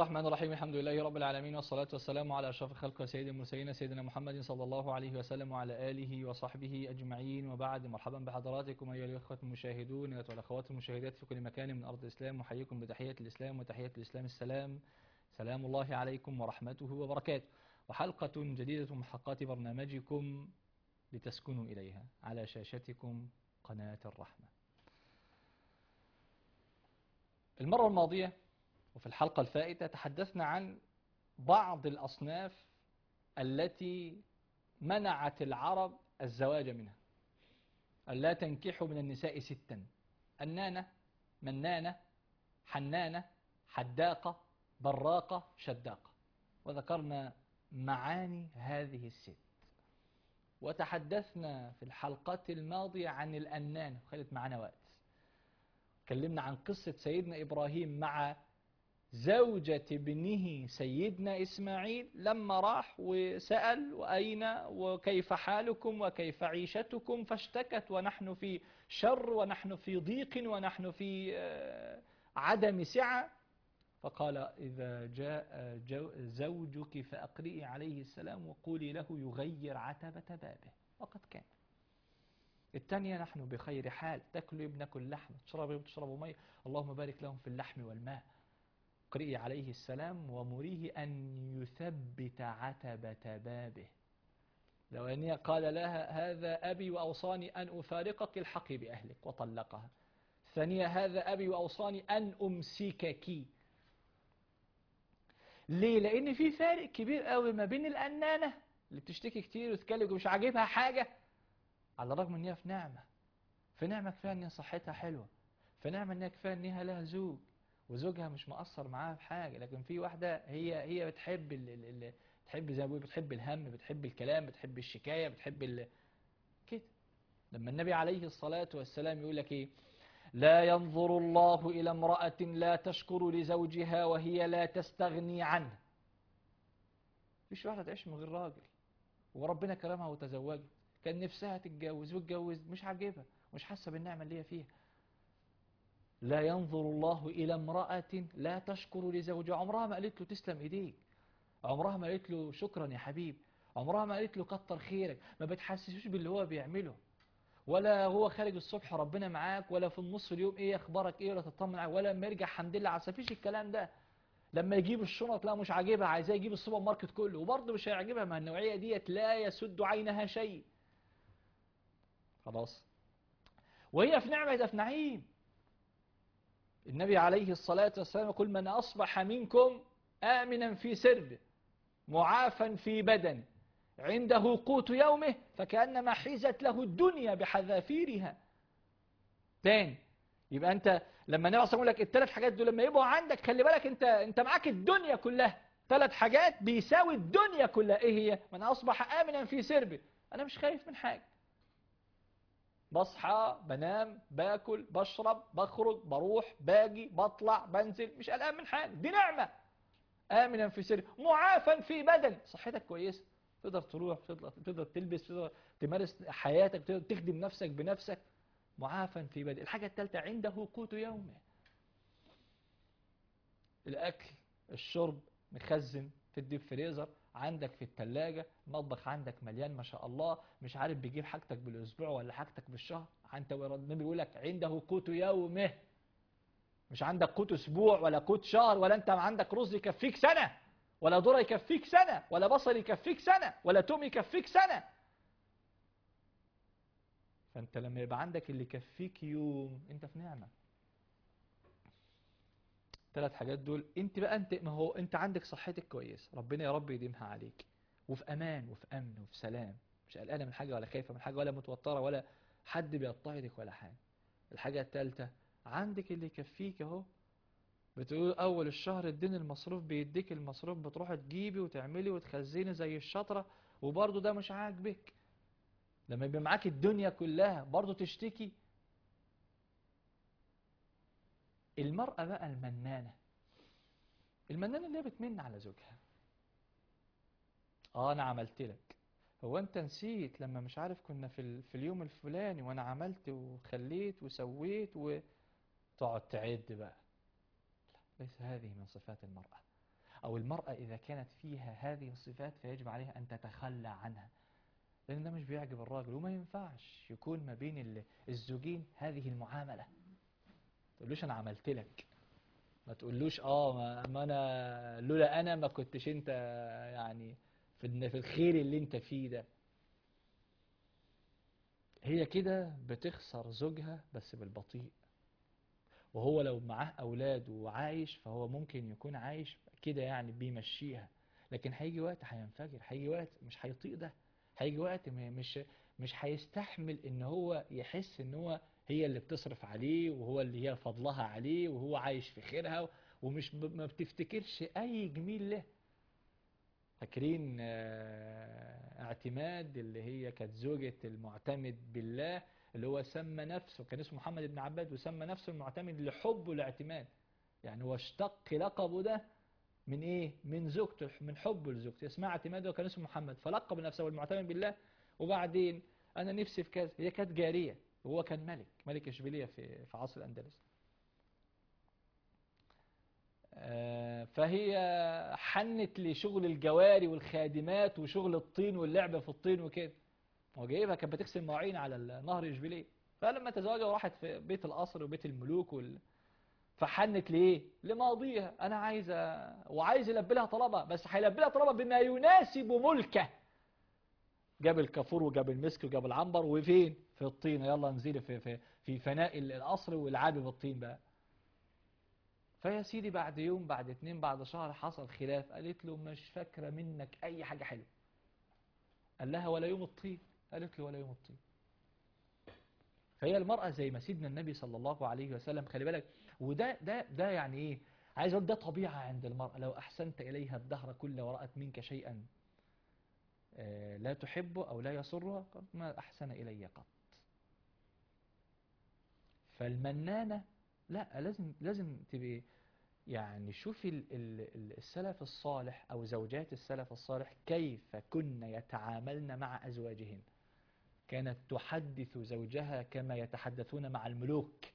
الرحمن الرحيم الحمد لله رب العالمين والصلاة والسلام على أشرف الخلق وسيد المرسلين سيدنا محمد صلى الله عليه وسلم وعلى آله وصحبه أجمعين وبعد مرحبا بحضراتكم أيها الأخوة المشاهدون والأخوات المشاهدات في كل مكان من أرض الإسلام وحييكم بتحية الإسلام وتحية الإسلام السلام سلام الله عليكم ورحمته وبركاته وحلقة جديدة من حلقات برنامجكم لتسكنوا إليها على شاشتكم قناة الرحمة المرة الماضية وفي الحلقة الفائتة تحدثنا عن بعض الأصناف التي منعت العرب الزواج منها ألا تنكحوا من النساء ستا أنانة منانة حنانة حداقة براقة شداقة وذكرنا معاني هذه الست وتحدثنا في الحلقة الماضية عن الأنانة خلت معنا وقت تكلمنا عن قصة سيدنا إبراهيم مع زوجة ابنه سيدنا إسماعيل لما راح وسأل وأين وكيف حالكم وكيف عيشتكم فاشتكت ونحن في شر ونحن في ضيق ونحن في عدم سعة فقال إذا جاء زوجك فأقرئي عليه السلام وقولي له يغير عتبة بابه وقد كان الثانية نحن بخير حال تاكلوا بناكل لحم تشربوا تشربوا مي اللهم بارك لهم في اللحم والماء اقرئي عليه السلام ومريه أن يثبت عتبة بابه لو أن قال لها هذا أبي وأوصاني أن أفارقك الحقي بأهلك وطلقها ثانية هذا أبي وأوصاني أن أمسكك ليه؟ لأن في فارق كبير قوي ما بين الأنانة اللي بتشتكي كتير وتتكلم ومش عاجبها حاجة على الرغم ان هي في نعمة في نعمة كفاية ان صحتها حلوة في نعمة ان كفاية ان هي لها زوج وزوجها مش مقصر معاها في حاجة لكن في واحدة هي هي بتحب ال ال ال بتحب زي ما بيقول بتحب الهم بتحب الكلام بتحب الشكاية بتحب ال كده لما النبي عليه الصلاة والسلام يقول لك ايه لا ينظر الله إلى امرأة لا تشكر لزوجها وهي لا تستغني عنه مفيش واحدة تعيش من غير راجل وربنا كرمها وتزوجت كان نفسها تتجوز واتجوز مش عاجبها مش حاسة بالنعمة اللي هي فيها لا ينظر الله إلى امرأة لا تشكر لزوجها عمرها ما قالت له تسلم إيديك عمرها ما قالت له شكرا يا حبيب عمرها ما قالت له كتر خيرك ما بتحسسوش باللي هو بيعمله ولا هو خارج الصبح ربنا معاك ولا في النص اليوم ايه اخبارك ايه ولا تطمن عليك ولا لما يرجع الحمد لله عسى فيش الكلام ده لما يجيب الشنط لا مش عاجبها عايزاه يجيب السوبر ماركت كله وبرضه مش هيعجبها ما النوعيه ديت لا يسد عينها شيء خلاص وهي في نعمة في نعيم النبي عليه الصلاة والسلام يقول من أصبح منكم آمنا في سربه معافا في بدنه عنده قوت يومه فكأنما حيزت له الدنيا بحذافيرها تاني يبقى انت لما النبي صلى لك الثلاث حاجات دول لما يبقوا عندك خلي بالك انت انت معاك الدنيا كلها ثلاث حاجات بيساوي الدنيا كلها ايه هي من اصبح امنا في سربه انا مش خايف من حاجه بصحى بنام باكل بشرب بخرج بروح باجي بطلع بنزل مش قلقان من حاجه دي نعمه امنا في سر معافا في بدن صحتك كويسه تقدر تروح تقدر, تقدر تلبس تقدر تمارس حياتك تقدر تخدم نفسك بنفسك معافا في بدن الحاجه الثالثه عنده قوت يومه الاكل الشرب مخزن في الديب فريزر عندك في التلاجة المطبخ عندك مليان ما شاء الله مش عارف بيجيب حاجتك بالاسبوع ولا حاجتك بالشهر انت النبي بيقول لك عنده قوت يومه مش عندك قوت اسبوع ولا قوت شهر ولا انت عندك رز يكفيك سنة ولا ذره يكفيك سنة ولا بصل يكفيك سنة ولا توم يكفيك سنة فانت لما يبقى عندك اللي يكفيك يوم انت في نعمة ثلاث حاجات دول انت بقى انت ما هو انت عندك صحتك كويسه ربنا يا رب يديمها عليك وفي امان وفي امن وفي سلام مش قلقانه من حاجه ولا خايفه من حاجه ولا متوتره ولا حد بيضطهدك ولا حاجه الحاجه الثالثه عندك اللي يكفيك اهو بتقول اول الشهر اديني المصروف بيديك المصروف بتروح تجيبي وتعملي وتخزني زي الشطره وبرضه ده مش عاجبك لما يبقى معاك الدنيا كلها برضه تشتكي المرأة بقى المنانة المنانة اللي هي بتمن على زوجها اه انا عملت لك هو انت نسيت لما مش عارف كنا في, ال... في اليوم الفلاني وانا عملت وخليت وسويت وتقعد تعد بقى لا ليس هذه من صفات المرأة أو المرأة إذا كانت فيها هذه الصفات فيجب عليها أن تتخلى عنها لأن ده مش بيعجب الراجل وما ينفعش يكون ما بين ال- الزوجين هذه المعاملة ما تقولوش أنا عملت لك ما تقولوش اه ما, ما انا لولا انا ما كنتش انت يعني في الن- في الخير اللي انت فيه ده هي كده بتخسر زوجها بس بالبطيء وهو لو معاه اولاد وعايش فهو ممكن يكون عايش كده يعني بيمشيها لكن هيجي وقت هينفجر هيجي وقت مش هيطيق ده هيجي وقت م- مش مش هيستحمل ان هو يحس ان هو هي اللي بتصرف عليه وهو اللي هي فضلها عليه وهو عايش في خيرها ومش ب- ما بتفتكرش اي جميل له فاكرين آه، اعتماد اللي هي كانت زوجة المعتمد بالله اللي هو سمى نفسه كان اسمه محمد بن عباد وسمى نفسه المعتمد لحبه الاعتماد يعني هو اشتق لقبه ده من ايه من زوجته من حبه لزوجته اسمها اعتماد وكان اسمه محمد فلقب نفسه المعتمد بالله وبعدين انا نفسي في كذا هي كانت جارية وهو كان ملك ملك اشبيلية في في عصر الاندلس آه، فهي حنت لشغل الجواري والخادمات وشغل الطين واللعب في الطين وكده هو جايبها كانت بتغسل مواعين على نهر اشبيليه فلما تزوجها وراحت في بيت القصر وبيت الملوك وال... فحنت ليه لماضيها انا عايزه وعايز يلبي لها طلبها بس هيلبي لها طلبها بما يناسب ملكه جاب الكافور وجاب المسك وجاب العنبر وفين في الطين يلا انزلي في في في فناء القصر والعابي بالطين بقى فيا سيدي بعد يوم بعد اتنين بعد شهر حصل خلاف قالت له مش فاكرة منك أي حاجة حلوة قال لها ولا يوم الطين قالت له ولا يوم الطين فهي المرأة زي ما سيدنا النبي صلى الله عليه وسلم خلي بالك وده ده ده يعني ايه عايز اقول ده طبيعة عند المرأة لو أحسنت إليها الدهر كله ورأت منك شيئا آه، لا تحبه أو لا يسرها قالت ما أحسن إلي قط فالمنانة لا لازم لازم تبقي يعني شوفي ال- ال- ال- السلف الصالح أو زوجات السلف الصالح كيف كن يتعاملن مع أزواجهن كانت تحدث زوجها كما يتحدثون مع الملوك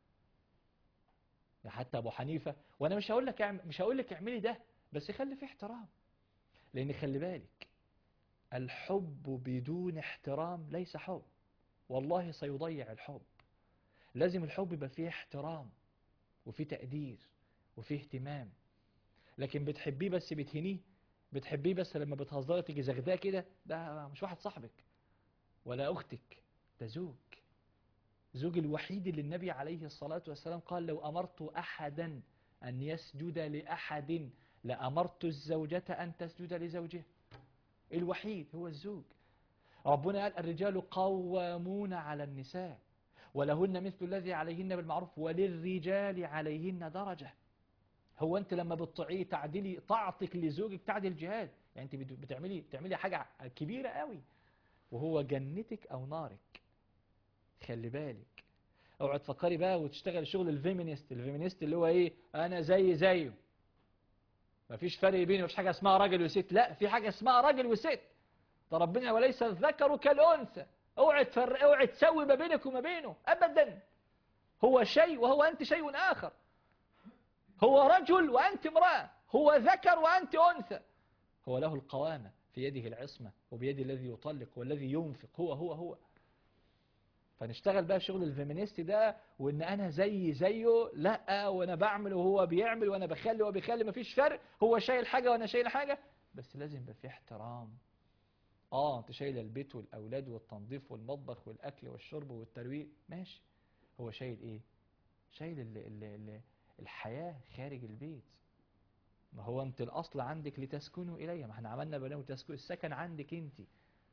ده حتى أبو حنيفة وأنا مش هقول لك اعم- مش هقول لك اعملي ده بس خلي فيه احترام لأن خلي بالك الحب بدون احترام ليس حب والله سيضيع الحب لازم الحب يبقى فيه احترام وفيه تقدير وفيه اهتمام لكن بتحبيه بس بتهنيه بتحبيه بس لما بتهزري تيجي زغداه كده ده مش واحد صاحبك ولا اختك ده زوج زوج الوحيد اللي النبي عليه الصلاة والسلام قال لو أمرت أحدا أن يسجد لأحد لأمرت الزوجة أن تسجد لزوجها الوحيد هو الزوج ربنا قال الرجال قوامون على النساء ولهن مثل الذي عليهن بالمعروف وللرجال عليهن درجة هو انت لما بتطيعيه تعدلي طاعتك لزوجك تعدل جهاد يعني انت بت- بتعملي بتعملي حاجة كبيرة قوي وهو جنتك او نارك خلي بالك اوعى تفكري بقى وتشتغل شغل الفيمينيست الفيمينيست اللي هو ايه انا زي زيه مفيش فرق بيني مفيش حاجة اسمها راجل وست لا في حاجة اسمها راجل وست ده ربنا وليس الذكر كالأنثى اوعى تفرق اوعى تسوي ما بينك وما بينه ابدا هو شيء وهو انت شيء اخر هو رجل وانت امراه هو ذكر وانت انثى هو له القوامه في يده العصمه وبيد الذي يطلق والذي ينفق هو هو هو فنشتغل بقى شغل الفيمينيست ده وان انا زي زيه لا وانا بعمل وهو بيعمل وانا بخلي وهو بيخلي مفيش فرق هو شايل حاجه وانا شايل حاجه بس لازم يبقى في احترام اه انت شايل البيت والاولاد والتنظيف والمطبخ والاكل والشرب والترويق ماشي هو شايل ايه شايل ال ال ال الحياة خارج البيت ما هو انت الاصل عندك لتسكنوا اليها ما احنا عملنا بناء تسكن السكن عندك انت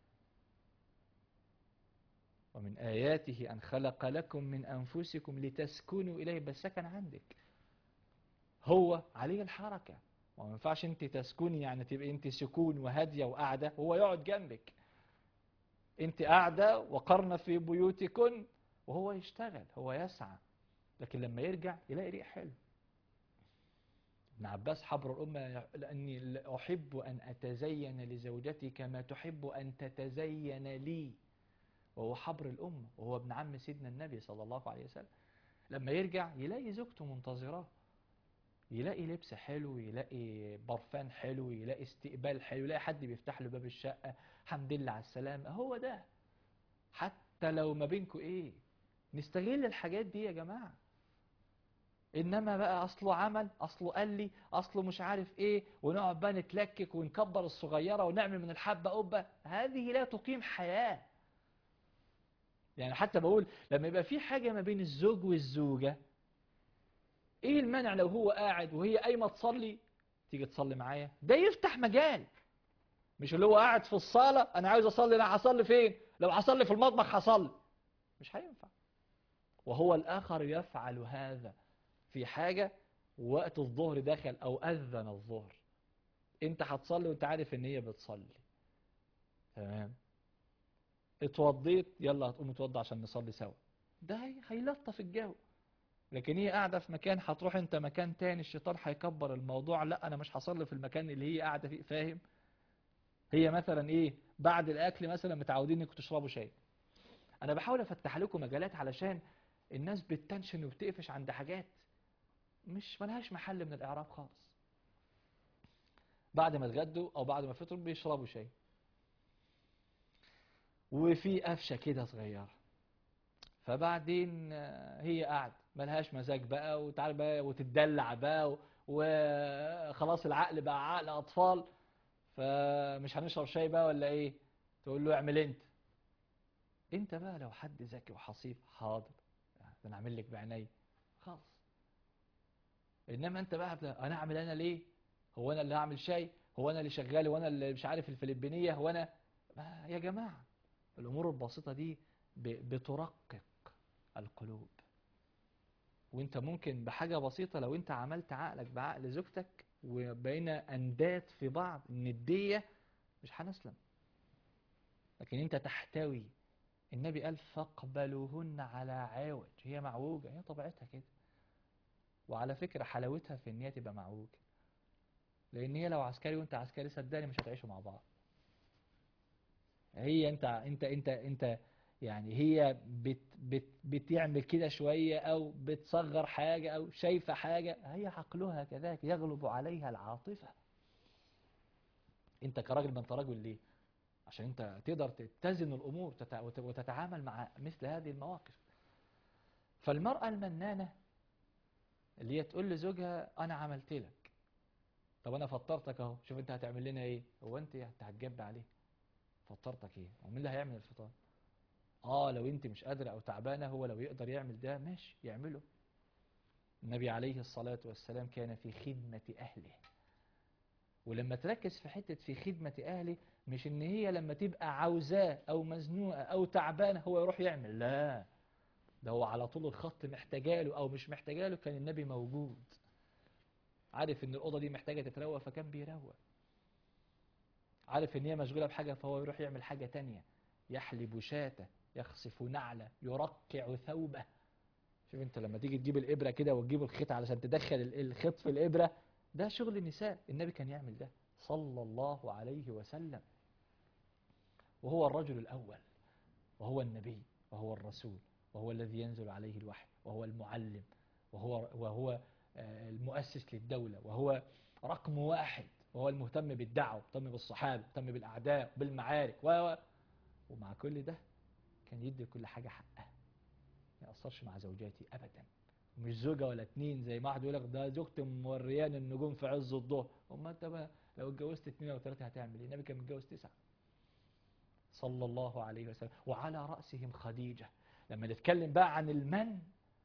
ومن آياته أن خلق لكم من أنفسكم لتسكنوا إليه بس سكن عندك هو عليه الحركة وما ينفعش انت تسكني يعني تبقى انت سكون وهادية وقاعدة هو يقعد جنبك انت قاعدة وقرن في بيوتكن وهو يشتغل هو يسعى لكن لما يرجع يلاقي ريح حلو ابن عباس حبر الأمة لأني أحب أن أتزين لزوجتي كما تحب أن تتزين لي وهو حبر الأمة وهو ابن عم سيدنا النبي صلى الله عليه وسلم لما يرجع يلاقي زوجته منتظراه يلاقي لبس حلو يلاقي برفان حلو يلاقي استقبال حلو يلاقي حد بيفتح له باب الشقة حمد لله على السلامة هو ده حتى لو ما بينكم ايه نستغل الحاجات دي يا جماعة انما بقى اصله عمل اصله قال لي اصله مش عارف ايه ونقعد بقى نتلكك ونكبر الصغيرة ونعمل من الحبة قبة هذه لا تقيم حياة يعني حتى بقول لما يبقى في حاجة ما بين الزوج والزوجة ايه المانع لو هو قاعد وهي قايمة تصلي تيجي تصلي معايا ده يفتح مجال مش اللي هو قاعد في الصالة انا عاوز اصلي لا هصلي فين لو هصلي في المطبخ هصلي مش هينفع وهو الاخر يفعل هذا في حاجة وقت الظهر دخل او اذن الظهر انت هتصلي وانت عارف ان هي بتصلي تمام اتوضيت يلا هتقوم اتوضى عشان نصلي سوا ده هي- هيلطف الجو لكن هي قاعدة في مكان هتروح انت مكان تاني الشيطان هيكبر الموضوع لا انا مش هصلي في المكان اللي هي قاعدة فيه فاهم هي مثلا ايه بعد الاكل مثلا متعودين انكم تشربوا شاي انا بحاول افتح لكم مجالات علشان الناس بتتنشن وبتقفش عند حاجات مش ملهاش محل من الاعراب خالص بعد ما اتغدوا او بعد ما فطروا بيشربوا شاي وفي قفشه كده صغيره فبعدين آه، هي قاعده ملهاش مزاج بقى وتعال بقى وتتدلع بقى و- وخلاص العقل بقى عقل اطفال فمش هنشرب شاي بقى ولا ايه تقول له اعمل انت انت بقى لو حد ذكي وحصيف حاضر ده انا اعمل لك بعيني خلاص انما انت بقى بت- انا اعمل انا ليه هو انا اللي هعمل شاي هو انا اللي شغال وانا اللي مش عارف الفلبينيه هو انا ما يا جماعه الامور البسيطه دي ب- بترقق القلوب وانت ممكن بحاجه بسيطه لو انت عملت عقلك بعقل زوجتك وبقينا انداد في بعض النديه مش هنسلم لكن انت تحتوي النبي قال فاقبلوهن على عوج هي معوجه هي طبيعتها كده وعلى فكره حلاوتها في ان هي تبقى معوجه لان هي لو عسكري وانت عسكري صدقني مش هتعيشوا مع بعض هي انت انت انت انت يعني هي بت بت بتعمل كده شوية او بتصغر حاجة او شايفة حاجة هي عقلها كذلك يغلب عليها العاطفة انت كراجل ما انت راجل ليه عشان انت تقدر تتزن الامور تت- وت- وتتعامل مع مثل هذه المواقف فالمرأة المنانة اللي هي تقول لزوجها انا عملت لك طب انا فطرتك اهو شوف انت هتعمل لنا ايه هو انت انت هتجب عليه فطرتك ايه ومين اللي هيعمل الفطار اه لو انت مش قادرة او تعبانة هو لو يقدر يعمل ده ماشي يعمله النبي عليه الصلاة والسلام كان في خدمة اهله ولما تركز في حتة في خدمة اهله مش ان هي لما تبقى عاوزاه او مزنوقة او تعبانة هو يروح يعمل لا ده هو على طول الخط محتاجاله او مش محتاجاله كان النبي موجود عارف ان الاوضه دي محتاجه تتروق فكان بيروق عارف ان هي مشغوله بحاجه فهو يروح يعمل حاجه تانية يحلب شاته يخصف نعله يرقع ثوبه شوف انت لما تيجي تجيب الابره كده وتجيب الخيط علشان تدخل ال- الخيط في الابره ده شغل النساء النبي كان يعمل ده صلى الله عليه وسلم وهو الرجل الاول وهو النبي وهو الرسول وهو الذي ينزل عليه الوحي وهو المعلم وهو وهو آه، المؤسس للدولة وهو رقم واحد وهو المهتم بالدعوة مهتم بالصحابة مهتم بالأعداء بالمعارك و و- ومع كل ده كان يدي كل حاجة حقها ما يأثرش مع زوجاتي أبدا مش زوجة ولا اتنين زي ما واحد يقول لك ده زوجتي موريان النجوم في عز الظهر أما أنت بقى لو اتجوزت اتنين أو تلاتة هتعمل إيه؟ النبي كان متجوز تسعة صلى الله عليه وسلم وعلى رأسهم خديجة لما نتكلم بقى عن المن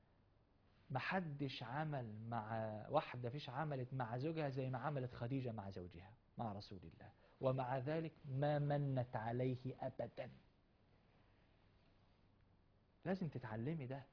محدش عمل مع واحدة فيش عملت مع زوجها زي ما عملت خديجة مع زوجها مع رسول الله ومع ذلك ما منت عليه أبدا لازم تتعلمي ده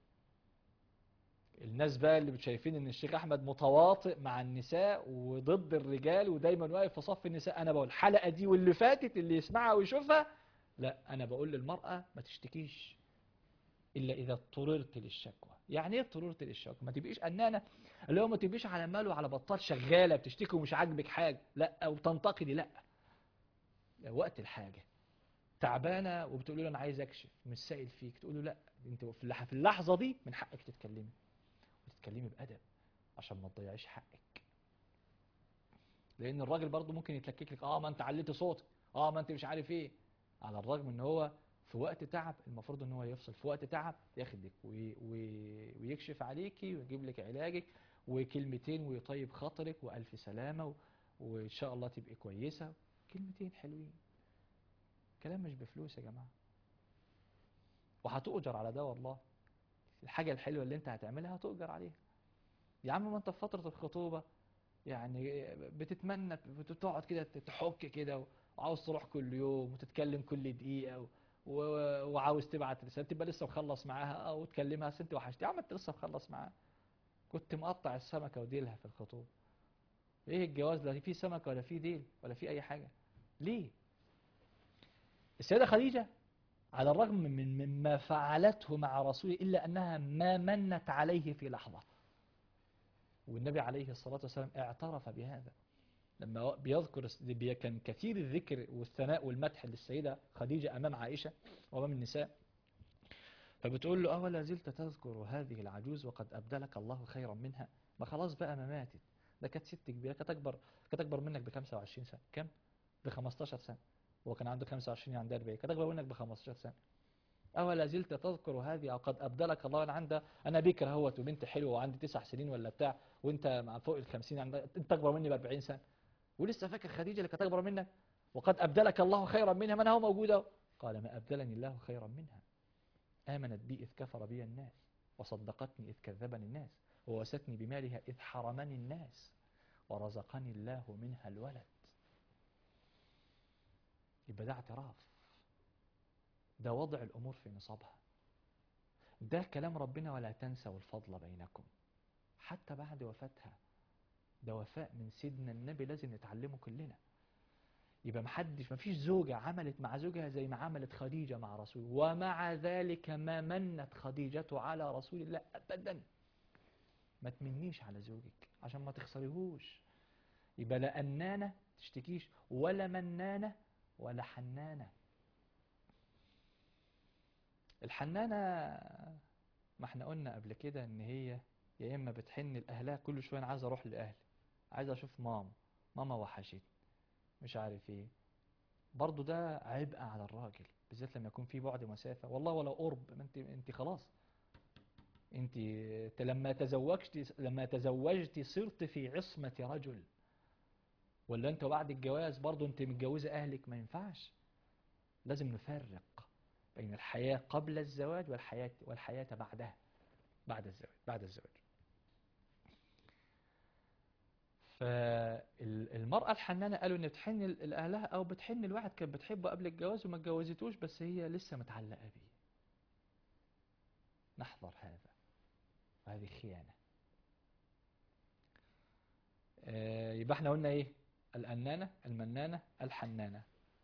الناس بقى اللي شايفين ان الشيخ احمد متواطئ مع النساء وضد الرجال ودايما واقف في صف النساء انا بقول الحلقه دي واللي فاتت اللي يسمعها ويشوفها لا انا بقول للمراه ما تشتكيش الا اذا اضطررت للشكوى يعني ايه اضطررت للشكوى ما تبقيش انانه اللي هو ما تبقيش على مال وعلى بطال شغاله بتشتكي ومش عاجبك حاجه لا او تنتقدي لا وقت الحاجه تعبانه وبتقول له انا عايز اكشف مش سائل فيك تقول له لا انت في اللح- في اللحظه دي من حقك تتكلمي وتتكلمي بادب عشان ما تضيعيش حقك لان الراجل برضه ممكن يتلكك لك اه ما انت عليتي صوتك اه ما انت مش عارف ايه على الرغم ان هو في وقت تعب المفروض ان هو يفصل في وقت تعب ياخدك وي وي ويكشف عليكي ويجيب لك علاجك وكلمتين ويطيب خاطرك والف سلامه و... وان شاء الله تبقي كويسه كلمتين حلوين كلام مش بفلوس يا جماعه وهتؤجر على ده والله الحاجه الحلوه اللي انت هتعملها هتؤجر عليها يا عم ما انت في فتره الخطوبه يعني بتتمنى بتقعد كده تحك كده وعاوز تروح كل يوم وتتكلم كل دقيقه و... و- وعاوز تبعت رساله تبقى لسه مخلص معاها اه وتكلمها أصل انت وحشتي يا عم انت لسه مخلص معاها كنت مقطع السمكه وديلها في الخطوبه ايه الجواز لا فيه سمكه ولا فيه ديل ولا فيه اي حاجه ليه السيده خديجه على الرغم من مما فعلته مع رسوله الا انها ما منت عليه في لحظه والنبي عليه الصلاه والسلام اعترف بهذا لما بيذكر بي- كان كثير الذكر والثناء والمدح للسيدة خديجة أمام عائشة وأمام النساء فبتقول له أولا زلت تذكر هذه العجوز وقد أبدلك الله خيرا منها ما خلاص بقى ما ماتت ده كانت ست كبيرة كانت أكبر كانت أكبر منك ب 25 سنة كم؟ ب 15 سنة هو كان عنده 25 عندها 40 كانت أكبر منك ب 15 سنة أولا زلت تذكر هذه أو قد أبدلك الله أنا عندها أنا بكر اهوت وبنت حلوة وعندي تسع سنين ولا بتاع وأنت مع فوق ال 50 عندك أنت أكبر مني ب 40 سنة ولسه فاكر خديجة اللي كانت أكبر منك وقد أبدلك الله خيرا منها من هو موجودة قال ما أبدلني الله خيرا منها آمنت بي إذ كفر بي الناس وصدقتني إذ كذبني الناس ووستني بمالها إذ حرمني الناس ورزقني الله منها الولد يبقى ده اعتراف ده وضع الأمور في نصابها ده كلام ربنا ولا تنسوا الفضل بينكم حتى بعد وفاتها ده وفاء من سيدنا النبي لازم نتعلمه كلنا يبقى محدش مفيش زوجة عملت مع زوجها زي ما عملت خديجة مع رسول ومع ذلك ما منت خديجة على رسول الله أبدا ما تمنيش على زوجك عشان ما تخسريهوش يبقى لا أنانة تشتكيش ولا منانة ولا حنانة الحنانة ما احنا قلنا قبل كده ان هي يا اما بتحن لاهلها كل شويه انا عايز اروح لاهلي عايز اشوف ماما ماما وحشتني مش عارف ايه برضو ده عبء على الراجل بالذات لما يكون في بعد مسافه والله ولو قرب ما انت انت خلاص انت ت- لما تزوجت لما تزوجت صرت في عصمه رجل ولا انت بعد الجواز برضو انت متجوزه اهلك ما ينفعش لازم نفرق بين الحياه قبل الزواج والحياه والحياه بعدها بعد الزواج بعد الزواج فالمرأة الحنانة قالوا ان بتحن ل- لأهلها او بتحن الواحد كانت بتحبه قبل الجواز وما اتجوزتوش بس هي لسه متعلقة بيه نحذر هذا وهذه خيانة آه، يبقى احنا قلنا ايه الأنانة المنانة الحنانة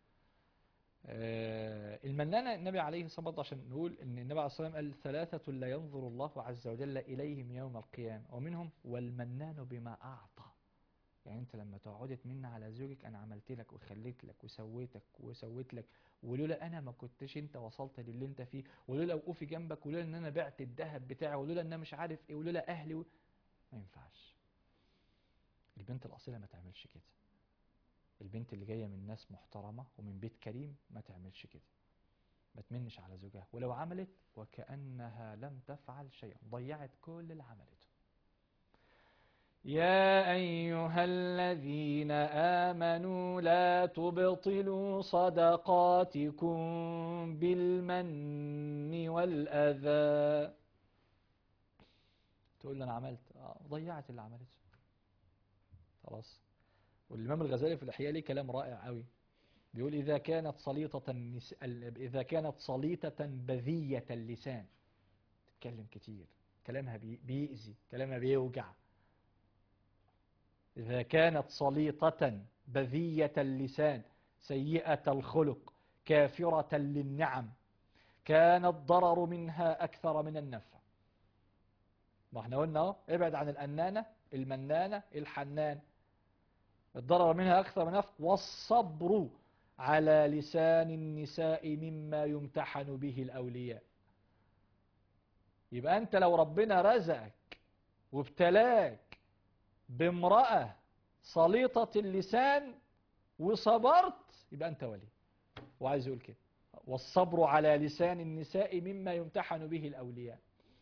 آه، المنانة النبي عليه الصلاة والسلام عشان نقول ان النبي عليه الصلاة والسلام قال ثلاثة لا ينظر الله عز وجل إليهم يوم القيامة ومنهم والمنان بما أعطى يعني انت لما تقعدي تمن على زوجك انا عملت لك وخليت لك وسويتك وسويت لك ولولا انا ما كنتش انت وصلت للي انت فيه ولولا وقوفي جنبك ولولا ان انا بعت الذهب بتاعي ولولا ان انا مش عارف ايه ولولا اهلي و... ما ينفعش البنت الاصيله ما تعملش كده البنت اللي جايه من ناس محترمه ومن بيت كريم ما تعملش كده ما تمنش على زوجها ولو عملت وكأنها لم تفعل شيئا ضيعت كل اللي عملته يا أيها الذين آمنوا لا تبطلوا صدقاتكم بالمن والأذى تقول لي أنا عملت آه ضيعت اللي عملته خلاص والإمام الغزالي في الإحياء ليه كلام رائع قوي بيقول إذا كانت صليطة النس... ال- إذا كانت صليطة بذية اللسان تتكلم كتير كلامها بي... بيأذي كلامها بيوجع إذا كانت صليطة بذية اللسان سيئة الخلق كافرة للنعم كان الضرر منها أكثر من النفع ما احنا قلنا اهو ابعد عن الأنانة المنانة الحنان الضرر منها أكثر من النفع والصبر على لسان النساء مما يمتحن به الأولياء يبقى أنت لو ربنا رزقك وابتلاك بامرأة سليطة اللسان وصبرت يبقى أنت ولي وعايز يقول كده والصبر على لسان النساء مما يمتحن به الأولياء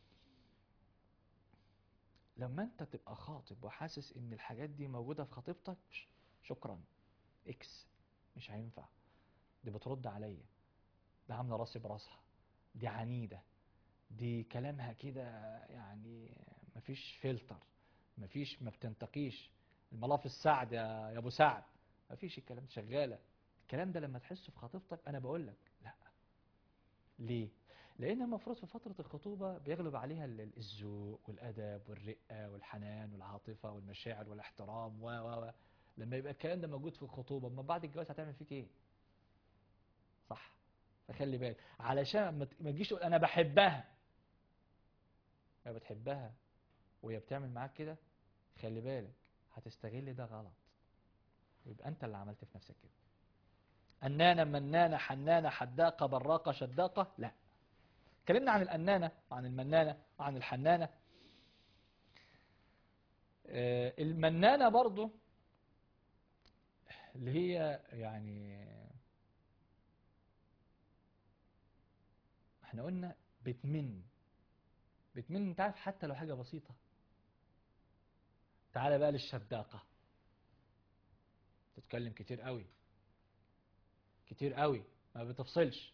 لما أنت تبقى خاطب وحاسس إن الحاجات دي موجودة في خطيبتك شكرا إكس مش هينفع دي بترد عليا ده عاملة راسي براسها دي عنيدة دي كلامها كده يعني مفيش فلتر مفيش ما بتنتقيش الملاف السعد يا يا ابو سعد مفيش الكلام ده شغاله الكلام ده لما تحسه في خطيبتك انا بقول لك لا ليه لان المفروض في فتره الخطوبه بيغلب عليها ال- ال- الذوق والادب والرقه والحنان والعاطفه والمشاعر والاحترام و و و لما يبقى الكلام ده موجود في الخطوبه اما بعد الجواز هتعمل فيك ايه صح فخلي بالك علشان ما ت- ما تجيش تقول انا بحبها ما بتحبها وهي بتعمل معاك كده خلي بالك هتستغل ده غلط يبقى انت اللي عملت في نفسك كده أنانة منانة حنانة حداقة براقة شداقة لا اتكلمنا عن الأنانة وعن المنانة وعن الحنانة آه، المنانة برضو اللي هي يعني احنا قلنا بتمن بتمن انت عارف حتى لو حاجة بسيطة تعالى بقى للشداقة تتكلم كتير قوي كتير قوي ما بتفصلش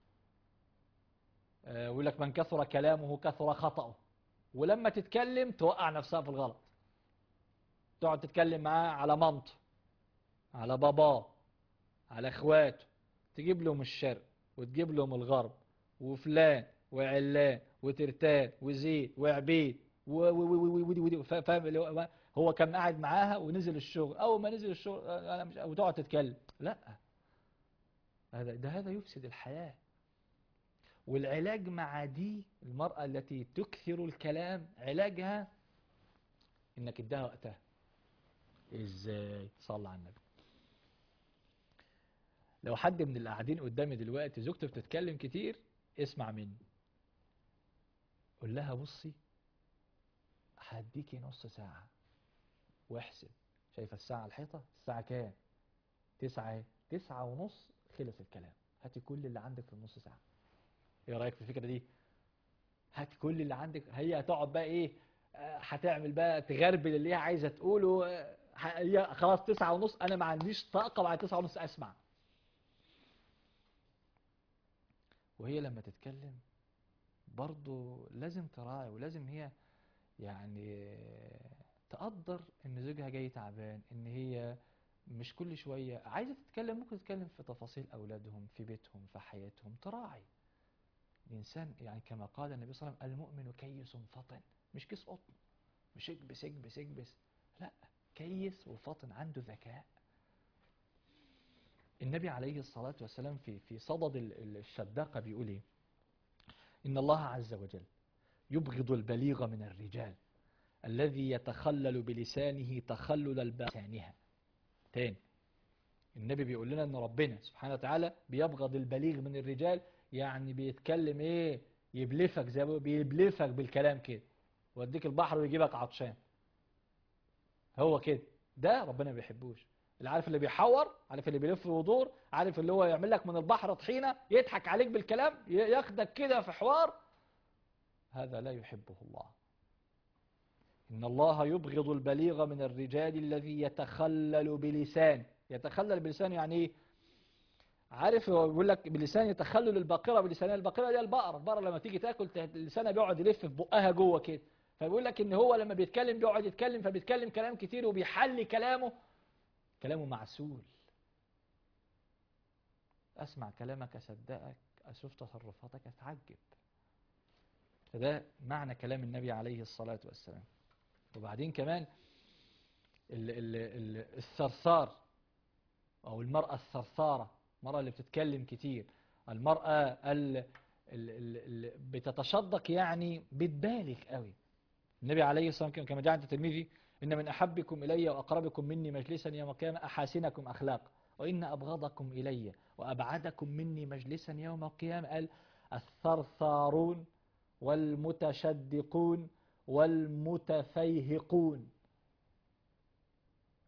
آه، يقول لك من كثر كلامه كثر خطأه ولما تتكلم توقع نفسها في الغلط تقعد تتكلم معاه على مامته على باباه على اخواته تجيب لهم الشرق وتجيب لهم الغرب وفلان وعلان وترتان وزيد وعبيد و- و- و- و- و- و- فا- فاهم اللي هو هو كان قاعد معاها ونزل الشغل اول ما نزل الشغل آه، انا مش وتقعد تتكلم لا هذا ده هذا يفسد الحياة والعلاج مع دي المرأة التي تكثر الكلام علاجها انك اديها وقتها ازاي صلى على النبي لو حد من اللي قاعدين قدامي دلوقتي زوجته بتتكلم كتير اسمع مني قول لها بصي هديكي نص ساعة واحسب شايفة الساعة على الحيطة الساعة كام تسعة ايه تسعة ونص خلص الكلام هاتي كل اللي عندك في النص ساعة ايه رأيك في الفكرة دي هاتي كل اللي عندك هي هتقعد بقى ايه آه، هتعمل بقى تغربل اللي هي عايزة تقوله آه، هي خلاص تسعة ونص انا ما عنديش طاقة بعد تسعة ونص اسمع وهي لما تتكلم برضو لازم تراعي ولازم هي يعني تقدر ان زوجها جاي تعبان ان هي مش كل شوية عايزة تتكلم ممكن تتكلم في تفاصيل أولادهم في بيتهم في حياتهم تراعي الإنسان يعني كما قال النبي صلى الله عليه وسلم المؤمن كيس فطن مش كيس قطن مش اكبس اكبس اكبس لا كيس وفطن عنده ذكاء النبي عليه الصلاة والسلام في في صدد ال- ال- الشداقة بيقول ايه إن الله عز وجل يبغض البليغ من الرجال الذي يتخلل بلسانه تخلل البسانها تاني النبي بيقول لنا ان ربنا سبحانه وتعالى بيبغض البليغ من الرجال يعني بيتكلم ايه يبلفك زي ما بيقولوا، بيبلفك بالكلام كده يوديك البحر ويجيبك عطشان هو كده ده ربنا ما بيحبوش اللي عارف اللي بيحور عارف اللي بيلف ويدور عارف اللي هو يعمل لك من البحر طحينه يضحك عليك بالكلام ي- ياخدك كده في حوار هذا لا يحبه الله إن الله يبغض البليغ من الرجال الذي يتخلل بلسان يتخلل بلسان يعني ايه عارف هو بيقول لك بلسان يتخلل الباقرة بلسانها الباقرة دي البقرة البقرة لما تيجي تاكل ت- لسانها بيقعد يلف في بقها جوه كده فبيقول لك ان هو لما بيتكلم بيقعد يتكلم فبيتكلم كلام كتير وبيحلي كلامه كلامه معسول اسمع كلامك اصدقك اشوف تصرفاتك اتعجب فده معنى كلام النبي عليه الصلاة والسلام وبعدين كمان ال ال ال الثرثار أو المرأة الثرثارة المرأة اللي بتتكلم كتير المرأة ال ال ال ال بتتشدق يعني بتبالغ قوي النبي عليه الصلاة والسلام كما جاء عند الترمذي إن من أحبكم إلي وأقربكم مني مجلسا يوم القيامة أحاسنكم أخلاق وإن أبغضكم إلي وأبعدكم مني مجلسا يوم القيامة قال الثرثارون والمتشدقون والمتفيهقون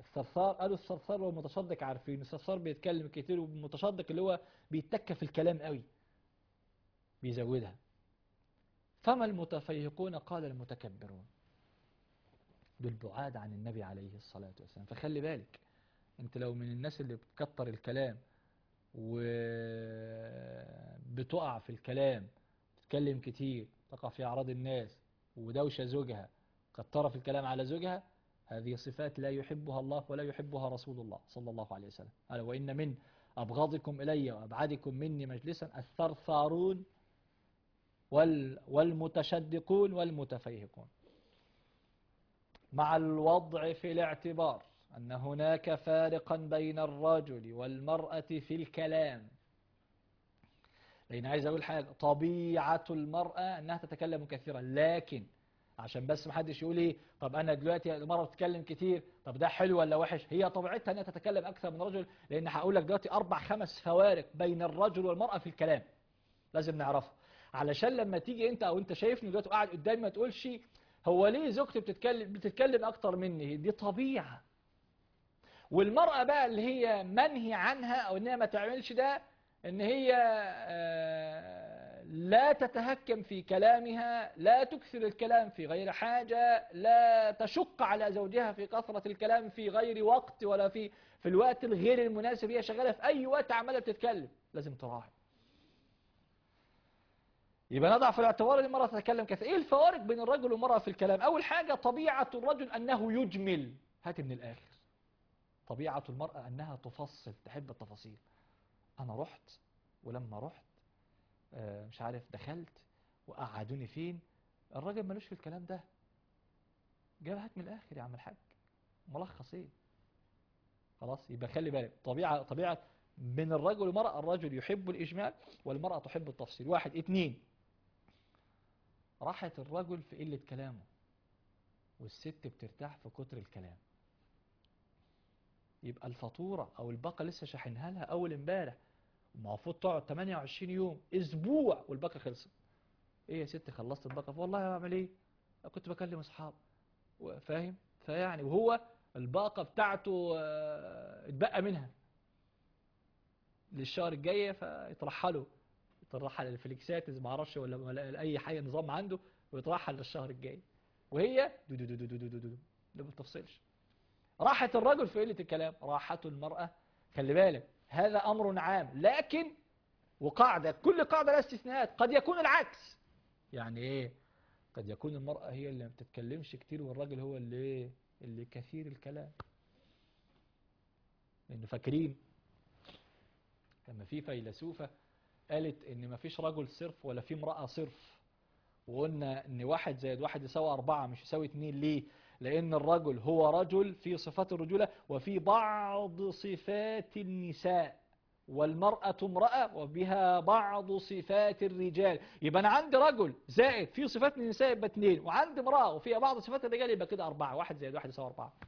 الصرصار قالوا الصرصار والمتشدق عارفين الصرصار بيتكلم كتير والمتشدق اللي هو بيتك في الكلام قوي بيزودها فما المتفيهقون قال المتكبرون دول بعاد عن النبي عليه الصلاة والسلام فخلي بالك انت لو من الناس اللي بتكتر الكلام وبتقع في الكلام تتكلم كتير تقع في أعراض الناس ودوشة زوجها كتر في الكلام على زوجها هذه صفات لا يحبها الله ولا يحبها رسول الله صلى الله عليه وسلم قال وإن من أبغضكم إلي وأبعدكم مني مجلسا الثرثارون وال والمتشدقون والمتفيهقون مع الوضع في الاعتبار أن هناك فارقا بين الرجل والمرأة في الكلام لأن عايز أقول حاجة طبيعة المرأة أنها تتكلم كثيرا لكن عشان بس محدش يقول ايه طب انا دلوقتي المرأة بتتكلم كتير طب ده حلو ولا وحش هي طبيعتها انها تتكلم اكثر من رجل لان هقول لك دلوقتي اربع خمس فوارق بين الرجل والمرأة في الكلام لازم نعرفها علشان لما تيجي انت او انت شايفني دلوقتي قاعد قدامي ما تقولش هو ليه زوجتي بتتكلم بتتكلم اكتر مني دي طبيعة والمرأة بقى اللي هي منهي عنها او انها ما تعملش ده ان هي لا تتهكم في كلامها لا تكثر الكلام في غير حاجة لا تشق على زوجها في كثرة الكلام في غير وقت ولا في في الوقت الغير المناسب هي شغالة في أي وقت عمالة بتتكلم لازم تراعي يبقى نضع في الاعتبار ان المرأة تتكلم كثير ايه الفوارق بين الرجل والمرأة في الكلام اول حاجة طبيعة الرجل انه يجمل هات من الاخر طبيعة المرأة انها تفصل تحب التفاصيل انا رحت ولما رحت مش عارف دخلت وقعدوني فين الراجل ملوش في الكلام ده جاب هات من الاخر يا عم الحاج ملخص ايه خلاص يبقى خلي بالك طبيعة طبيعة من الرجل والمرأة الرجل يحب الإجمال والمرأة تحب التفصيل واحد اتنين راحة الرجل في قلة كلامه والست بترتاح في كتر الكلام يبقى الفاتورة أو الباقة لسه شاحنها لها أول امبارح المفروض تقعد 28 يوم أسبوع والباقة خلصت إيه يا ست خلصت الباقة والله بعمل إيه كنت بكلم أصحاب فاهم فيعني وهو الباقة بتاعته اتبقى منها للشهر الجاي فيترحلوا يترحل الفليكسات ما اعرفش ولا, ولا اي حاجه نظام عنده ويترحل للشهر الجاي وهي دو دو دو دو دو دو دو دو ما بتفصلش راحة الرجل في قلة الكلام راحة المرأة خلي بالك هذا أمر عام لكن وقاعدة كل قاعدة لها استثناءات قد يكون العكس يعني ايه قد يكون المرأة هي اللي ما بتتكلمش كتير والراجل هو اللي اللي كثير الكلام لأنه فاكرين لما في فيلسوفة قالت ان ما فيش رجل صرف ولا في امرأة صرف وقلنا ان واحد زائد واحد يساوي اربعة مش يساوي اتنين ليه لان الرجل هو رجل في صفات الرجولة وفي بعض صفات النساء والمرأة امرأة وبها بعض صفات الرجال يبقى انا عندي رجل زائد في صفات النساء يبقى اتنين وعندي امرأة وفيها بعض صفات الرجال يبقى كده اربعة واحد زائد واحد يساوي اربعة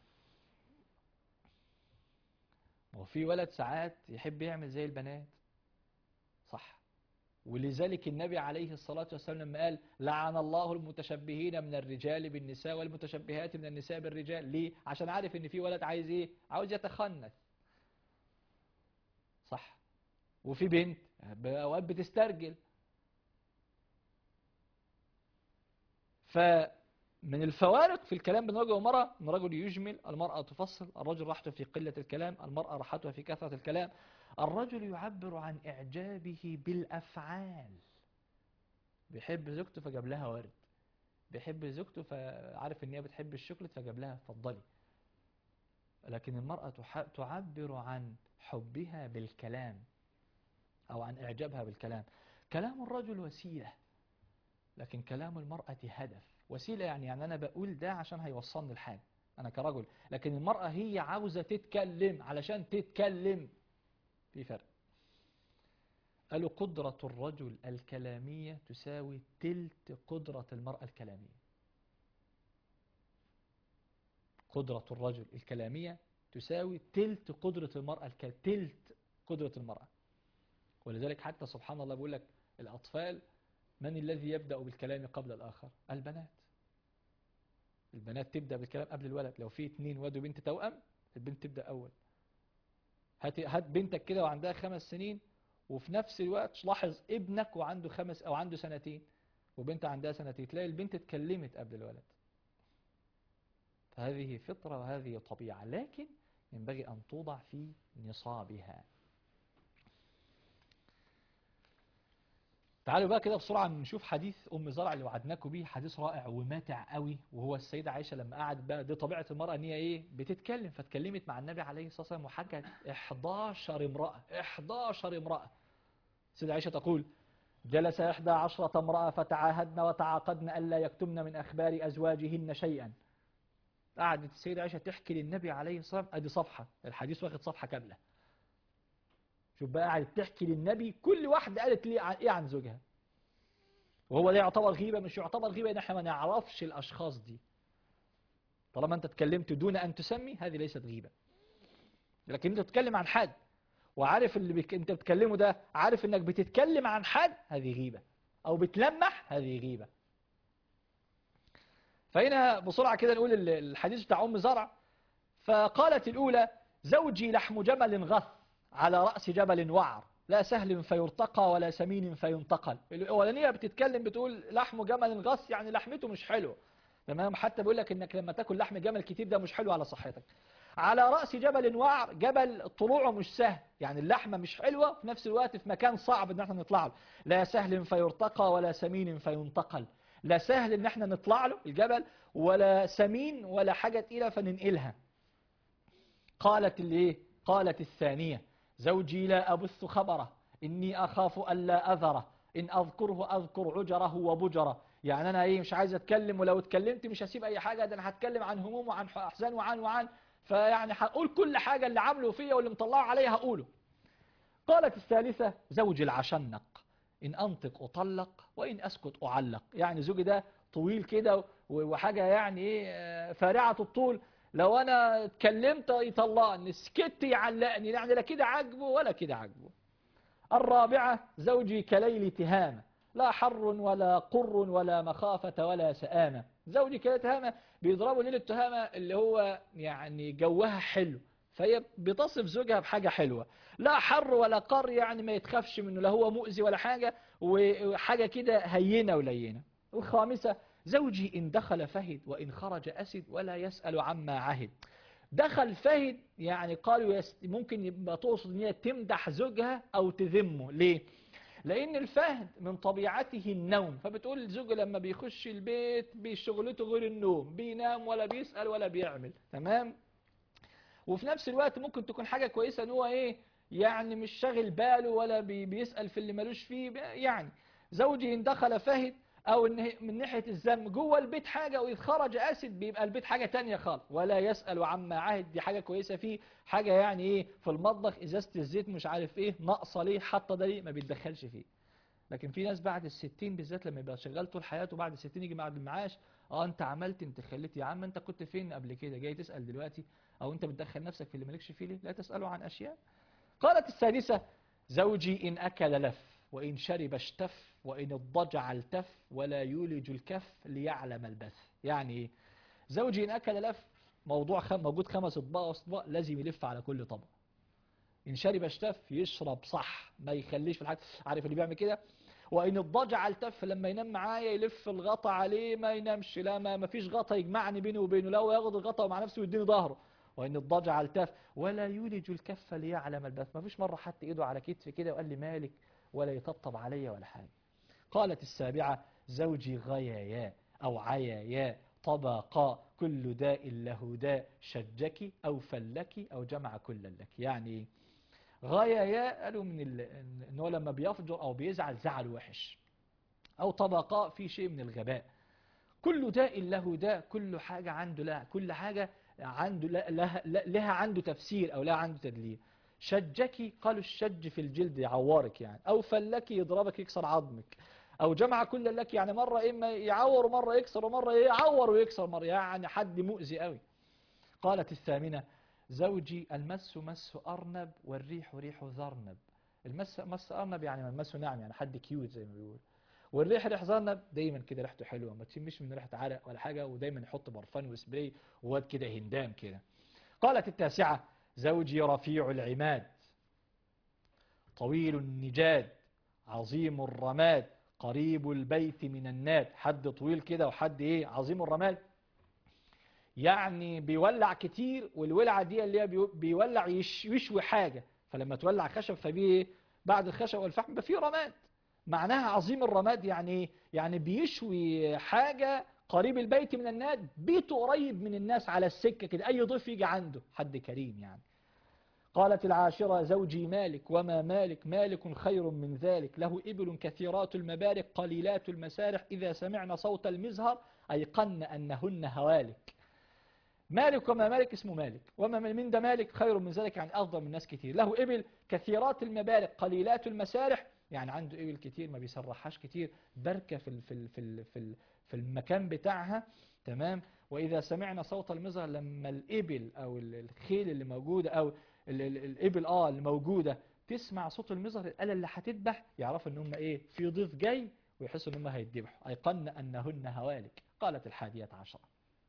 وفي ولد ساعات يحب يعمل زي البنات صح ولذلك النبي عليه الصلاة والسلام لما قال لعن الله المتشبهين من الرجال بالنساء والمتشبهات من النساء بالرجال ليه عشان عارف ان في ولد عايز ايه عاوز يتخنث صح وفي بنت اوقات بتسترجل ف من الفوارق في الكلام بين الرجل والمرأة أن الرجل يجمل المرأة تفصل الرجل راحته في قلة الكلام المرأة راحتها في كثرة الكلام الرجل يعبر عن إعجابه بالأفعال بيحب زوجته فجاب لها ورد بيحب زوجته فعارف ان هي بتحب الشوكولات فجاب لها اتفضلي لكن المرأة تعبر عن حبها بالكلام أو عن إعجابها بالكلام كلام الرجل وسيلة لكن كلام المرأة هدف وسيلة يعني يعني أنا بقول ده عشان هيوصلني لحاجة أنا كرجل لكن المرأة هي عاوزة تتكلم علشان تتكلم في فرق قالوا قدرة الرجل الكلامية تساوي تلت قدرة المرأة الكلامية قدرة الرجل الكلامية تساوي تلت قدرة المرأة الك... تلت قدرة المرأة ولذلك حتى سبحان الله بيقول لك الأطفال من الذي يبدأ بالكلام قبل الآخر البنات البنات تبدأ بالكلام قبل الولد لو في اتنين واد وبنت توأم البنت تبدأ أول هات هات بنتك كده وعندها خمس سنين وفي نفس الوقت لاحظ ابنك وعنده خمس أو عنده سنتين وبنت عندها سنتين تلاقي البنت اتكلمت قبل الولد فهذه فطرة وهذه طبيعة لكن ينبغي أن توضع في نصابها تعالوا بقى كده بسرعة نشوف حديث أم زرع اللي وعدناكم بيه حديث رائع وماتع قوي وهو السيدة عائشة لما قعدت بقى دي طبيعة المرأة ان هي ايه بتتكلم فاتكلمت مع النبي عليه الصلاة والسلام وحكت 11 امرأة 11 امرأة السيدة عائشة تقول جلس إحدى عشرة امرأة فتعاهدن وتعاقدن ألا يكتمن من أخبار أزواجهن شيئا قعدت السيدة عائشة تحكي للنبي عليه الصلاة والسلام ادي صفحة الحديث واخد صفحة كاملة شوف بقى قعدت تحكي للنبي كل واحدة قالت لي عن ايه عن زوجها وهو ده يعتبر غيبة مش يعتبر غيبة ان احنا ما نعرفش الاشخاص دي طالما انت اتكلمت دون ان تسمي هذه ليست غيبة لكن انت بتتكلم عن حد وعارف اللي بك... انت بتكلمه ده عارف انك بتتكلم عن حد هذه غيبة او بتلمح هذه غيبة فهنا بسرعة كده نقول ال- الحديث بتاع ام زرع فقالت الاولى زوجي لحم جمل غث على رأس جبل وعر لا سهل فيرتقى ولا سمين فينتقل الأولانية بتتكلم بتقول لحم جمل غث يعني لحمته مش حلو تمام حتى بيقول لك انك لما تاكل لحم جمل كتير ده مش حلو على صحتك على رأس جبل وعر جبل طلوعه مش سهل يعني اللحمة مش حلوة في نفس الوقت في مكان صعب ان احنا نطلع له لا سهل فيرتقى ولا سمين فينتقل لا سهل ان احنا نطلع له الجبل ولا سمين ولا حاجة تقيلة فننقلها قالت الايه قالت الثانية زوجي لا أبث خبره إني أخاف ألا أذره إن أذكره أذكر عجره وبجره يعني أنا إيه مش عايز أتكلم ولو اتكلمت مش هسيب أي حاجة ده أنا هتكلم عن هموم وعن أحزان وعن وعن فيعني هقول كل حاجة اللي عمله فيا واللي مطلعه عليا هقوله قالت الثالثة زوجي العشنق إن أنطق أطلق وإن أسكت أعلق يعني زوجي ده طويل كده وحاجة يعني إيه آه، فارعة الطول لو أنا اتكلمت يطلقني سكت يعلقني يعني لا كده عاجبه ولا كده عاجبه الرابعة زوجي كليل تهامة لا حر ولا قر ولا مخافة ولا سآمة زوجي كليل تهامة بيضربوا ليلة تهامة اللي هو يعني جوها حلو فهي بتصف زوجها بحاجة حلوة لا حر ولا قر يعني ما يتخافش منه لا هو مؤذي ولا حاجة وحاجة كده هينة ولينة الخامسة زوجي إن دخل فهد وإن خرج أسد ولا يسأل عما عهد دخل فهد يعني قالوا يس ممكن يبقى تقصد ان هي تمدح زوجها او تذمه ليه لان الفهد من طبيعته النوم فبتقول الزوج لما بيخش البيت بشغلته غير النوم بينام ولا بيسأل ولا بيعمل تمام وفي نفس الوقت ممكن تكون حاجة كويسة ان هو ايه يعني مش شاغل باله ولا بي بيسأل في اللي ملوش فيه يعني زوجي ان دخل فهد او إن من ناحية الذم جوه البيت حاجة واذ خرج اسد بيبقى البيت حاجة تانية خالص ولا يسأل عما عهد دي حاجة كويسة فيه حاجة يعني ايه في المطبخ ازازة الزيت مش عارف ايه ناقصة ليه حاطة ده ليه ما بيتدخلش فيه لكن في ناس بعد الستين بالذات لما يبقى شغال طول حياته بعد الستين يجي بعد المعاش اه انت عملت انت خليت يا عم انت كنت فين قبل كده جاي تسأل دلوقتي او انت بتدخل نفسك في اللي مالكش فيه ليه لا تسأله عن اشياء قالت السادسة زوجي ان اكل لف وإن شرب اشتف وإن اضطجع التف ولا يولج الكف ليعلم البث يعني ايه زوجي إن أكل لف موضوع خم موجود خمس اطباق واطباق لازم يلف على كل طبق إن شرب اشتف يشرب صح ما يخليش في الحاجة عارف اللي بيعمل كده وإن اضطجع التف لما ينام معايا يلف الغطا عليه ما ينامش لا ما, ما فيش غطا يجمعني بينه وبينه لا هو ياخد الغطا مع نفسه ويديني ظهره وإن اضطجع التف ولا يولج الكف ليعلم البث ما فيش مرة حط إيده على كتفي كده وقال لي مالك ولا يطبطب علي ولا حاجة قالت السابعة زوجي غيايا أو عيايا طبقا كل داء له داء شجك أو فلك أو جمع كل لك يعني غيايا قالوا من ال... ان هو لما بيفجر أو بيزعل زعل وحش أو طبقا في شيء من الغباء كل داء له داء كل حاجة عنده لا كل حاجة عنده لها, لها عنده تفسير أو لها عنده تدليل شجك قالوا الشج في الجلد يعورك يعني أو فلك يضربك يكسر عظمك أو جمع كل لك يعني مرة إما يعور ومرة يكسر ومرة يعور ويكسر مرة يعني حد مؤذي قوي قالت الثامنة زوجي المس مس أرنب والريح ريح ذرنب المس مس أرنب يعني من مسه نعم يعني حد كيوت زي ما بيقول والريح ريح ذرنب دايما كده ريحته حلوة ما تشمش من ريحة عرق ولا حاجة ودايما يحط برفان وسبراي وواد كده هندام كده قالت التاسعة زوجي رفيع العماد طويل النجاد عظيم الرماد قريب البيت من الناد حد طويل كده وحد ايه عظيم الرماد يعني بيولع كتير والولعة دي اللي هي بيو- بيولع يش- يشوي حاجة فلما تولع خشب فبيه ايه بعد الخشب والفحم يبقى فيه رماد معناها عظيم الرماد يعني ايه يعني بيشوي حاجة قريب البيت من الناد بيته قريب من الناس على السكة كده أي ضيف يجي عنده حد كريم يعني قالت العاشرة زوجي مالك وما مالك مالك خير من ذلك له إبل كثيرات المبارك قليلات المسارح إذا سمعن صوت المزهر أيقن أنهن هوالك مالك وما مالك اسمه مالك وما من ده مالك خير من ذلك يعني أفضل من ناس كتير له إبل كثيرات المبارك قليلات المسارح يعني عنده إبل كتير ما بيسرحهاش كتير بركة في ال- في ال- في ال- في ال- في المكان بتاعها تمام وإذا سمعنا صوت المزهر لما الإبل أو ال- الخيل اللي موجودة أو ال- ال- الإبل آه اللي موجودة تسمع صوت المزهر الآلة اللي هتذبح يعرفوا إن هم إيه في ضيف جاي ويحسوا إن هم هيتذبحوا أيقن أنهن هوالك قالت الحادية عشرة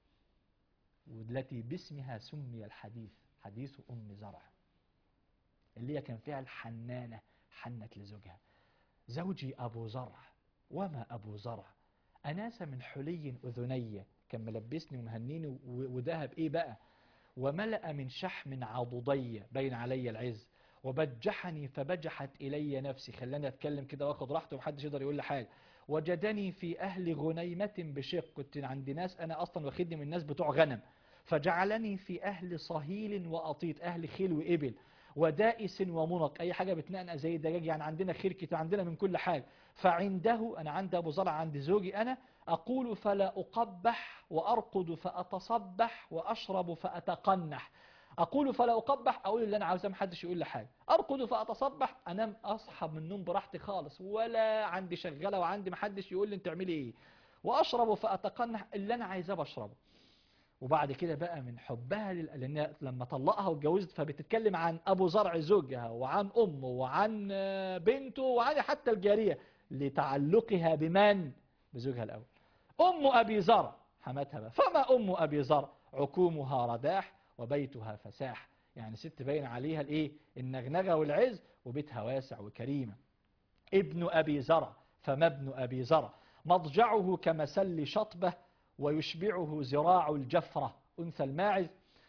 والتي باسمها سمي الحديث حديث أم زرع اللي هي كان فيها الحنانة حنت لزوجها زوجي أبو زرع وما أبو زرع أناس من حلي أذني كان ملبسني ومهنيني و- وذهب إيه بقى وملأ من شحم عضدي بين علي العز وبجحني فبجحت إلي نفسي خلاني أتكلم كده وأخد راحتي ومحدش يقدر يقول لي حاجة وجدني في أهل غنيمة بشق كنت عند ناس أنا أصلا واخدني من الناس بتوع غنم فجعلني في أهل صهيل وأطيط أهل خيل وإبل ودائس ومنق أي حاجة بتنقنق زي الدجاج يعني عندنا خير كتير عندنا من كل حاجة فعنده أنا عند أبو زرع عند زوجي أنا أقول فلا أقبح وأرقد فأتصبح وأشرب فأتقنح أقول فلا أقبح أقول اللي أنا عاوزه محدش يقول لي حاجة أرقد فأتصبح أنام أصحى من النوم براحتي خالص ولا عندي شغالة وعندي محدش يقول لي أنت تعملي إيه وأشرب فأتقنح اللي أنا عايزاه بشربه وبعد كده بقى من حبها لل... لأن لما طلقها واتجوزت فبتتكلم عن أبو زرع زوجها وعن أمه وعن آه، بنته وعن حتى الجارية لتعلقها بمن؟ بزوجها الأول أم أبي زرع حماتها بقى فما أم أبي زرع عكومها رداح وبيتها فساح يعني ست باين عليها الايه النغنغة والعز وبيتها واسع وكريمة ابن أبي زرع فما ابن أبي زرع مضجعه كمسل شطبة ويشبعه زراع الجفرة أنثى الماعز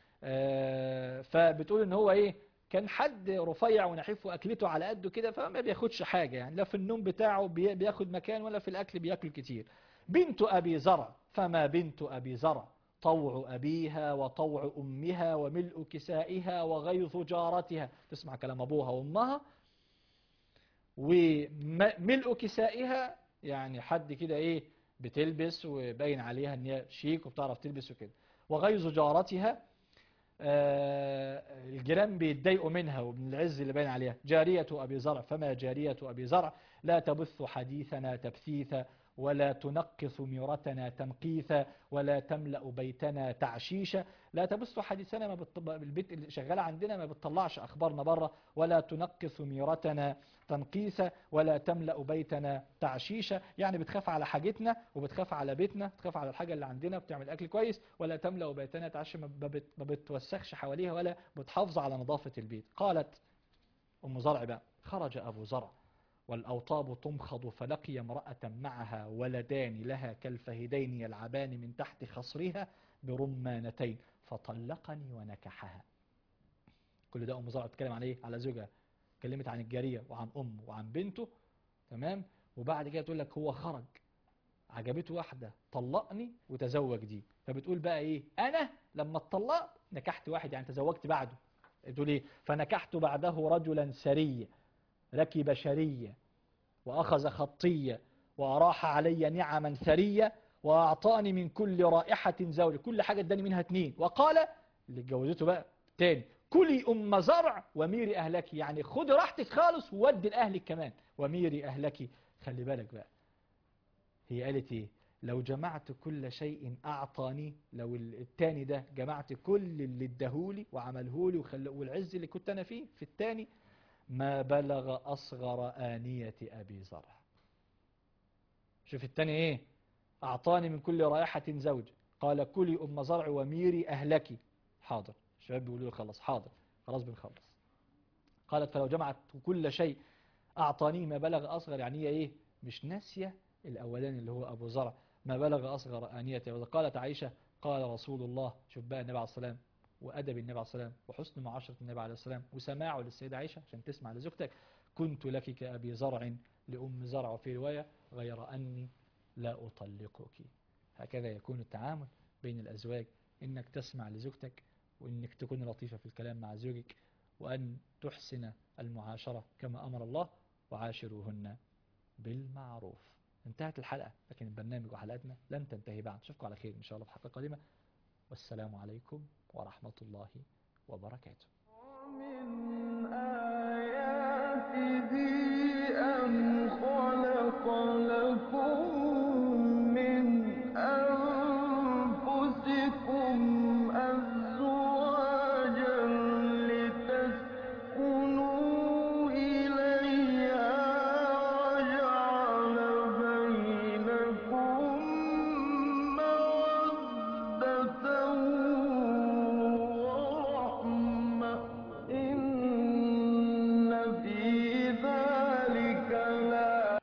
آه، فبتقول ان هو ايه كان حد رفيع ونحيف واكلته على قده كده فما بياخدش حاجة يعني لا في النوم بتاعه بي- بياخد مكان ولا في الاكل بياكل كتير بنت ابي زرع فما بنت ابي زرع طوع ابيها وطوع امها وملء كسائها وغيظ جارتها تسمع كلام ابوها وامها وملء كسائها يعني حد كده ايه بتلبس وباين عليها ان هي شيك وبتعرف تلبس وكده وغيظ جارتها آه، الجيران بيتضايقوا منها ومن العز اللي باين عليها جارية أبي زرع فما جارية أبي زرع لا تبث حديثنا تبثيثا ولا تنقص ميرتنا تنقيثا ولا تملأ بيتنا تعشيشا لا تبث حديثنا ما بتط... البيت اللي شغالة عندنا ما بتطلعش أخبارنا بره ولا تنقص ميرتنا تنقيسا ولا تملأ بيتنا تعشيشا يعني بتخاف على حاجتنا وبتخاف على بيتنا بتخاف على الحاجة اللي عندنا بتعمل أكل كويس ولا تملأ بيتنا تعشي ما بت- ما بتوسخش حواليها ولا بتحافظ على نظافة البيت قالت أم زرع بقى خرج أبو زرع والأوطاب تمخض فلقي امرأة معها ولدان لها كالفهدين يلعبان من تحت خصرها برمانتين فطلقني ونكحها كل ده أم زرع بتتكلم عن إيه؟ على زوجها اتكلمت عن الجارية وعن أمه وعن بنته تمام وبعد كده تقول لك هو خرج عجبته واحدة طلقني وتزوج دي فبتقول بقى ايه انا لما اتطلقت نكحت واحد يعني تزوجت بعده تقول ايه فنكحت بعده رجلا سريا ركب شرية وأخذ خطية وأراح علي نعما ثرية وأعطاني من كل رائحة زوج كل حاجة اداني منها اتنين وقال اللي اتجوزته بقى تاني كلي أم زرع وميري أهلك يعني خدي راحتك خالص وودي لأهلك كمان وميري أهلك خلي بالك بقى هي قالت ايه لو جمعت كل شيء أعطاني لو التاني ده جمعت كل اللي اداهولي وعملهولي وخل... والعز اللي كنت أنا فيه في التاني ما بلغ أصغر آنية أبي زرع شوف التاني إيه أعطاني من كل رائحة زوج قال كلي أم زرع وميري أهلك حاضر الشباب بيقولوا لي خلص حاضر خلاص بنخلص قالت فلو جمعت كل شيء أعطاني ما بلغ أصغر يعني هي إيه مش ناسية الأولاني اللي هو أبو زرع ما بلغ أصغر آنيته وقالت عائشة قال رسول الله شوف بقى النبي عليه السلام وأدب النبي عليه السلام وحسن معاشرة النبي عليه السلام وسماعه للسيدة عائشة عشان تسمع لزوجتك كنت لك كأبي زرع لأم زرع وفي رواية غير أني لا أطلقك هكذا يكون التعامل بين الأزواج إنك تسمع لزوجتك وإنك تكون لطيفة في الكلام مع زوجك وأن تحسن المعاشرة كما أمر الله وعاشروهن بالمعروف انتهت الحلقة لكن البرنامج وحلقاتنا لن تنتهي بعد نشوفكم على خير إن شاء الله في حلقة قادمة والسلام عليكم ورحمة الله وبركاته ومن آياته أن خلق لكم من أنفسكم